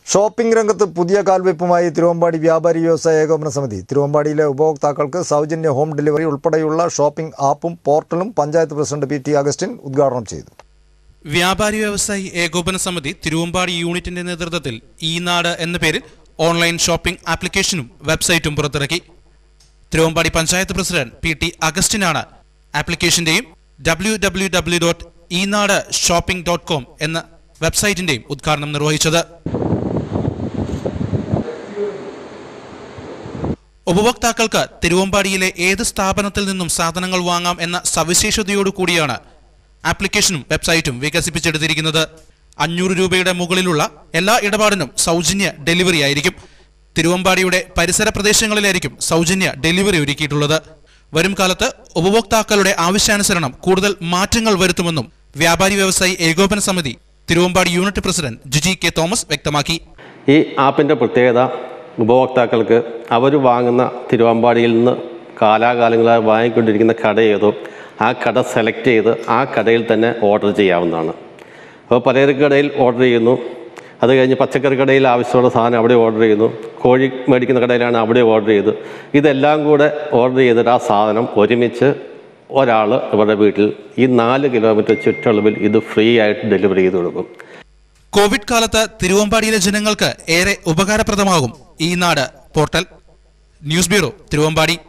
shopping രംഗത്ത് പുതിയ കാൽവയ്പുമായി തിരുവമ്പാടി വ്യാപാരി വ്യവസായ ഏകോപന സമിതി തിരുവമ്പാടിയിലെ ഉപഭോക്താക്കൾക്ക് സൗജന്യ ഹോം ഡെലിവറി ഉൾപ്പെടെയുള്ള ഷോപ്പിംഗ് ആപ്പും പോർട്ടലും panchayat president P T Augustine ഉദ്ഘാടനം ചെയ്തു വ്യാപാരി വ്യവസായി ഏകോപന സമിതി തിരുവമ്പാടി യൂണിറ്റിന്റെ നേതൃത്വത്തിൽ ഈ നാട് എന്ന പേരിൽ ഓൺലൈൻ ഷോപ്പിംഗ് ആപ്ലിക്കേഷനും വെബ്സൈറ്റും പുറത്തിറക്കി Thiruvambady panchayat president P T അഗസ്റ്റിനാണ് ആപ്ലിക്കേഷന്റെയും ഡബ്ല്യു ഡബ്ല്യു ഡബ്ല്യു ഡോട്ട് ഈ നാട് ഷോപ്പിംഗ് ഡോട്ട് കോം എന്ന വെബ്സൈറ്റിന്റെയും ഉദ്ഘാടനം നിർവഹിച്ചത് ഉപഭോക്താക്കൾക്ക് തിരുവമ്പാടിയിലെ ഏത് സ്ഥാപനത്തിൽ നിന്നും സാധനങ്ങൾ വാങ്ങാം എന്ന സവിശേഷതയോടു കൂടിയാണ് ആപ്ലിക്കേഷനും വെബ്സൈറ്റും വികസിപ്പിച്ചെടുത്തിരിക്കുന്നത് അഞ്ഞൂറ് രൂപയുടെ മുകളിലുള്ള എല്ലാ ഇടപാടിനും സൗജന്യ ഡെലിവറി ആയിരിക്കും തിരുവമ്പാടിയുടെ പരിസര പ്രദേശങ്ങളിലായിരിക്കും സൗജന്യ ഡെലിവറി ഒരുക്കിയിട്ടുള്ളത് വരും കാലത്ത് ഉപഭോക്താക്കളുടെ ആവശ്യാനുസരണം കൂടുതൽ മാറ്റങ്ങൾ വരുത്തുമെന്നും വ്യാപാരി വ്യവസായി ഏകോപന സമിതി Thiruvambady unit president Jiji K Thomas വ്യക്തമാക്കി ഈ ആപ്പിൻ്റെ പ്രത്യേകത ഉപഭോക്താക്കൾക്ക് അവർ വാങ്ങുന്ന തിരുവമ്പാടിയിൽ നിന്ന് കാലാകാലങ്ങളായി വാങ്ങിക്കൊണ്ടിരിക്കുന്ന കട ഏതോ ആ കട സെലക്ട് ചെയ്ത് ആ കടയിൽ തന്നെ ഓർഡർ ചെയ്യാവുന്നതാണ് അപ്പോൾ പലചരക്ക് കടയിൽ ഓർഡർ ചെയ്യുന്നു അത് കഴിഞ്ഞ് പച്ചക്കറി കടയിൽ ആവശ്യമുള്ള സാധനം അവിടെ ഓർഡർ ചെയ്യുന്നു കോഴി മേടിക്കുന്ന കടയിലാണ് അവിടെ ഓർഡർ ചെയ്തു ഇതെല്ലാം കൂടെ ഓർഡർ ചെയ്തിട്ട് ആ സാധനം ഒരുമിച്ച് ഒരാൾ ഇവരുടെ വീട്ടിൽ ഈ നാല് കിലോമീറ്റർ ചുറ്റളവിൽ ഇത് ഫ്രീ ആയിട്ട് ഡെലിവറി ചെയ്ത് കൊടുക്കും കോവിഡ് കാലത്ത് തിരുവമ്പാടിയിലെ ജനങ്ങൾക്ക് ഏറെ ഉപകാരപ്രദമാകും ഈ നാട് പോർട്ടൽ ന്യൂസ് ബ്യൂറോ തിരുവമ്പാടി